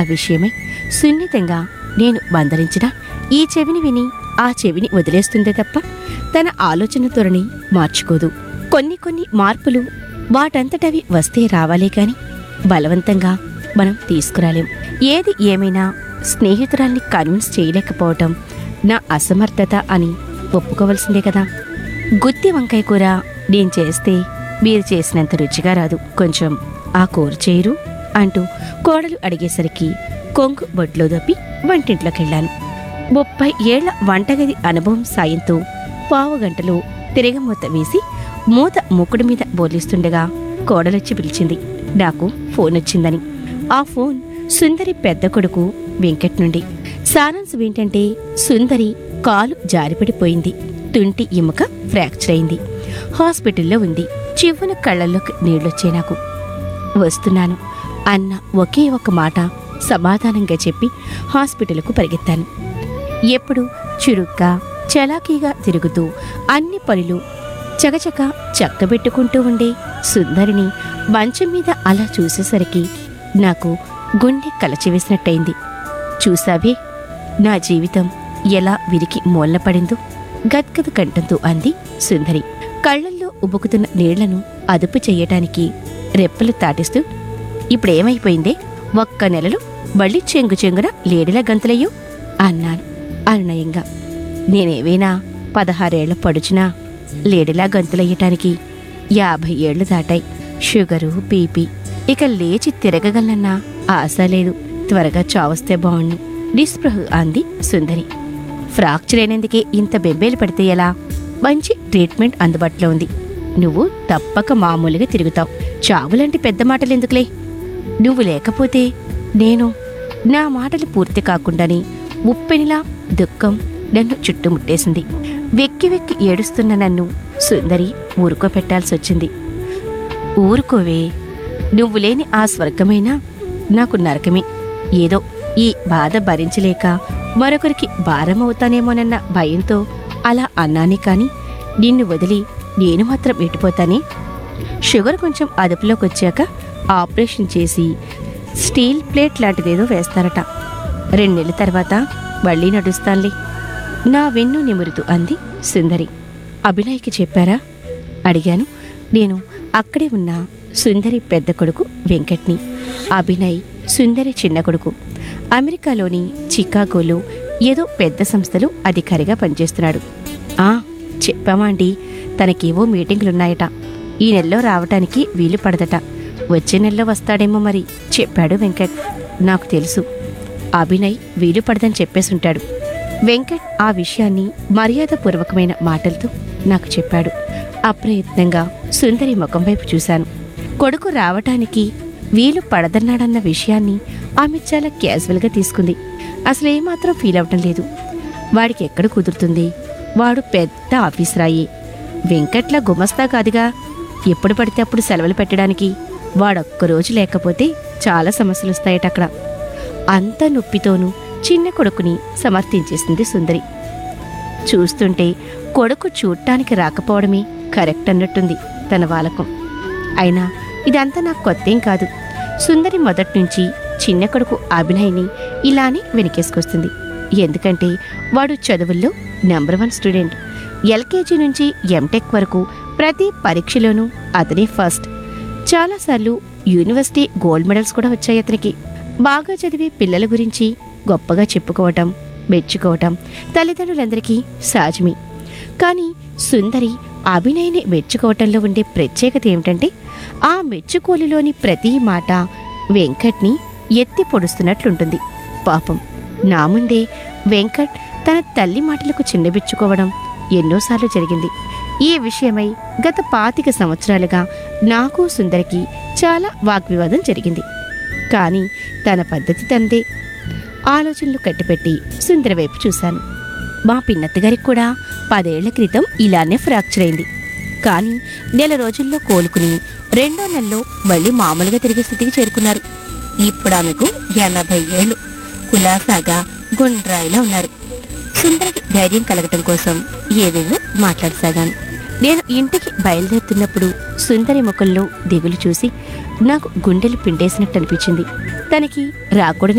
విషయమై సున్నితంగా నేను మందలించిన ఈ చెవిని విని ఆ చెవిని వదిలేస్తుందే తప్ప తన ఆలోచన ధోరణి మార్చుకోదు కొన్ని కొన్ని మార్పులు వాటంతటవి వస్తే రావాలే కాని బలవంతంగా మనం తీసుకురాలేం ఏది ఏమైనా స్నేహితురాల్ని కన్విన్స్ చేయలేకపోవటం నా అసమర్థత అని ఒప్పుకోవలసిందే కదా గుత్తి వంకాయ కూర నేను చేస్తే మీరు చేసినంత రుచిగా రాదు కొంచెం ఆ కూర చేయరు అంటూ కోడలు అడిగేసరికి కొంగు బొట్లో దప్పి వంటింట్లోకి వెళ్ళాను ముప్పై ఏళ్ల వంటగది అనుభవం సాయంతో పావు గంటలో తిరగమూత వేసి మూత ముక్కుడు మీద బోర్లిస్తుండగా కోడలొచ్చి పిలిచింది నాకు ఫోన్ వచ్చిందని ఆ ఫోన్ సుందరి పెద్ద కొడుకు వెంకట్ నుండి సారాంశం ఏంటంటే సుందరి కాలు జారిపడిపోయింది తుంటి ఎముక ఫ్రాక్చర్ అయింది హాస్పిటల్లో ఉంది చివ్వున కళ్ళల్లోకి నీళ్ళొచ్చే నాకు వస్తున్నాను అన్న ఒకే ఒక మాట సమాధానంగా చెప్పి హాస్పిటల్కు పరిగెత్తాను ఎప్పుడు చురుగ్గా చలాకీగా తిరుగుతూ అన్ని పనులు చకచక చక్కబెట్టుకుంటూ ఉండే సుందరిని మంచం మీద అలా చూసేసరికి నాకు గుండె కలచివేసినట్టయింది చూసావే నా జీవితం ఎలా విరికి మూలపడిందో గద్గద కంఠంతో అంది సుందరి కళ్ళల్లో ఉబుకుతున్న నీళ్లను అదుపు చెయ్యటానికి రెప్పలు తాటిస్తూ ఇప్పుడేమైపోయిందే ఒక్క నెలలు మళ్ళీ చెంగు చెంగున లేడిలా గంతులయ్యో అన్నాను అనునయంగా నేనేవైనా పదహారేళ్ల పడుచునా లేడిలా గంతులయ్యటానికి యాభై ఏళ్లు దాటాయి షుగరు బీపీ ఇక లేచి తిరగగలనన్న ఆశ లేదు త్వరగా చావస్తే బావుణ్ణి నిస్పృహ అంది సుందరి ఫ్రాక్చర్ అయినందుకే ఇంత బెబ్బేలు పడితే ఎలా మంచి ట్రీట్మెంట్ అందుబాటులో ఉంది నువ్వు తప్పక మామూలుగా తిరుగుతావు చావులాంటి పెద్ద మాటలు ఎందుకులే నువ్వు లేకపోతే నేను నా మాటలు పూర్తి కాకుండానే ఉప్పెనిలా దుఃఖం నన్ను చుట్టుముట్టేసింది వెక్కి వెక్కి ఏడుస్తున్న నన్ను సుందరి ఊరుకోపెట్టాల్సి వచ్చింది ఊరుకోవే నువ్వు లేని ఆ స్వర్గమైనా నాకు నరకమే ఏదో ఈ బాధ భరించలేక మరొకరికి భారమవుతానేమోనన్న భయంతో అలా అన్నానే కాని నిన్ను వదిలి నేను మాత్రం ఎటుపోతానే షుగర్ కొంచెం అదుపులోకి వచ్చాక ఆపరేషన్ చేసి స్టీల్ ప్లేట్ లాంటిదేదో వేస్తారట రెండు నెలల తర్వాత మళ్ళీ నడుస్తాన్లే నా వెన్ను నిమురుతూ అంది సుందరి అభినయ్కి చెప్పారా అడిగాను నేను అక్కడే ఉన్న సుందరి పెద్ద కొడుకు వెంకట్ని అభినయ్ సుందరి చిన్న కొడుకు అమెరికాలోని చికాగోలో ఏదో పెద్ద సంస్థలో అధికారిగా పనిచేస్తున్నాడు ఆ చెప్పామా అండి తనకేవో మీటింగులున్నాయట ఈ నెలలో రావటానికి వీలు పడదట వచ్చే నెలలో వస్తాడేమో మరి చెప్పాడు వెంకట్ నాకు తెలుసు అభినయ్ వీలు పడదని చెప్పేసుంటాడు వెంకట్ ఆ విషయాన్ని మర్యాదపూర్వకమైన మాటలతో నాకు చెప్పాడు అప్రయత్నంగా సుందరి ముఖం వైపు చూశాను కొడుకు రావటానికి వీలు పడదన్నాడన్న విషయాన్ని ఆమె చాలా క్యాజువల్గా తీసుకుంది అసలు ఏమాత్రం ఫీల్ అవటం లేదు వాడికి ఎక్కడ కుదురుతుంది వాడు పెద్ద ఆఫీసరాయే వెంకట్ల గుమస్తా కాదుగా ఎప్పుడు పడితే అప్పుడు సెలవులు పెట్టడానికి వాడొక్కరోజు లేకపోతే చాలా సమస్యలు వస్తాయట అక్కడ అంత నొప్పితోనూ చిన్న కొడుకుని సమర్థించేసింది సుందరి చూస్తుంటే కొడుకు చూడటానికి రాకపోవడమే కరెక్ట్ అన్నట్టుంది తన వాలకం అయినా ఇదంతా నాకు కొత్తేం కాదు సుందరి మొదటి నుంచి చిన్న కొడుకు అభినయ్ని ఇలానే వెనకేసుకొస్తుంది ఎందుకంటే వాడు చదువుల్లో నెంబర్ వన్ స్టూడెంట్ ఎల్కేజీ నుంచి ఎంటెక్ వరకు ప్రతి పరీక్షలోనూ అతనే ఫస్ట్ చాలాసార్లు యూనివర్సిటీ గోల్డ్ మెడల్స్ కూడా వచ్చాయి అతనికి బాగా చదివే పిల్లల గురించి గొప్పగా చెప్పుకోవటం మెచ్చుకోవటం తల్లిదండ్రులందరికీ సహజమే కానీ సుందరి అభినయ్ని మెచ్చుకోవటంలో ఉండే ప్రత్యేకత ఏమిటంటే ఆ మెచ్చుకోలులోని ప్రతి మాట వెంకట్ని ఎత్తి పొడుస్తున్నట్లుంటుంది పాపం నా ముందే వెంకట్ తన తల్లి మాటలకు చిన్నబిచ్చుకోవడం ఎన్నోసార్లు జరిగింది ఈ విషయమై గత పాతిక సంవత్సరాలుగా నాకు సుందరికి చాలా వాగ్వివాదం జరిగింది కానీ తన పద్ధతి తందే ఆలోచనలు కట్టిపెట్టి సుందర వైపు చూశాను మా పిన్నత్త గారికి కూడా పదేళ్ల క్రితం ఇలానే ఫ్రాక్చర్ అయింది కానీ నెల రోజుల్లో కోలుకుని రెండో నెలలో మళ్ళీ మామూలుగా తిరిగే స్థితికి చేరుకున్నారు ఇప్పుడు ఆమెకు ఎనభై ఏళ్ళు కులాసాగా గుండ్రాయిలా ఉన్నారు సుందరికి ధైర్యం కలగటం కోసం ఏవేవో మాట్లాడసాగాను నేను ఇంటికి బయలుదేరుతున్నప్పుడు సుందరి ముఖంలో దిగులు చూసి నాకు గుండెలు పిండేసినట్టు అనిపించింది తనకి రాకూడని